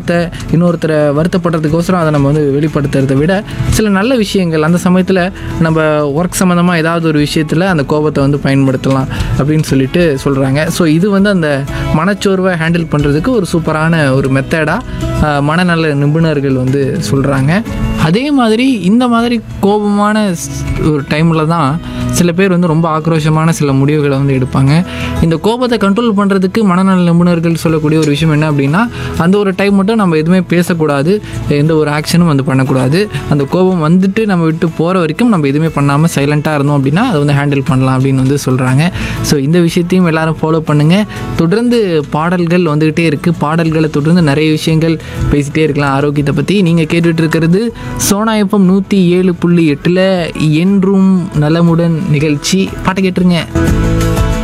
கோபத்தை இன்னொருத்தரை வருத்தப்படுறதுக்கோசரம் அதை நம்ம வந்து வெளிப்படுத்துறதை விட சில நல்ல விஷயங்கள் அந்த சமயத்தில் நம்ம ஒர்க் சம்மந்தமாக ஏதாவது ஒரு விஷயத்தில் அந்த கோபத்தை வந்து பயன்படுத்தலாம் அப்படின்னு சொல்லிட்டு சொல்கிறாங்க ஸோ இது வந்து அந்த மனச்சோர்வை ஹேண்டில் பண்ணுறதுக்கு ஒரு சூப்பரான ஒரு மெத்தடாக மனநல நிபுணர்கள் வந்து சொல்கிறாங்க அதே மாதிரி இந்த மாதிரி கோபமான ஸ்- ஒரு டைமில் தான் சில பேர் வந்து ரொம்ப ஆக்ரோஷமான சில முடிவுகளை வந்து எடுப்பாங்க இந்த கோபத்தை கண்ட்ரோல் பண்ணுறதுக்கு மனநல நிபுணர்கள் சொல்லக்கூடிய ஒரு விஷயம் என்ன அப்படின்னா அந்த ஒரு டைம் மட்டும் நம்ம எதுவுமே பேசக்கூடாது எந்த ஒரு ஆக்ஷனும் வந்து பண்ணக்கூடாது அந்த கோபம் வந்துட்டு நம்ம விட்டு போகிற வரைக்கும் நம்ம எதுவுமே பண்ணாமல் சைலண்ட்டாக இருந்தோம் அப்படின்னா அதை வந்து ஹேண்டில் பண்ணலாம் அப்படின்னு வந்து சொல்கிறாங்க ஸோ இந்த விஷயத்தையும் எல்லாரும் ஃபாலோ பண்ணுங்கள் தொடர்ந்து பாடல்கள் வந்துக்கிட்டே இருக்குது பாடல்களை தொடர்ந்து நிறைய விஷயங்கள் பேசிகிட்டே இருக்கலாம் ஆரோக்கியத்தை பற்றி நீங்கள் கேட்டுட்டு இருக்கிறது சோனாயப்பம் நூற்றி ஏழு புள்ளி எட்டில் என்றும் நலமுடன் நிகழ்ச்சி பாட்டை கேட்டுருங்க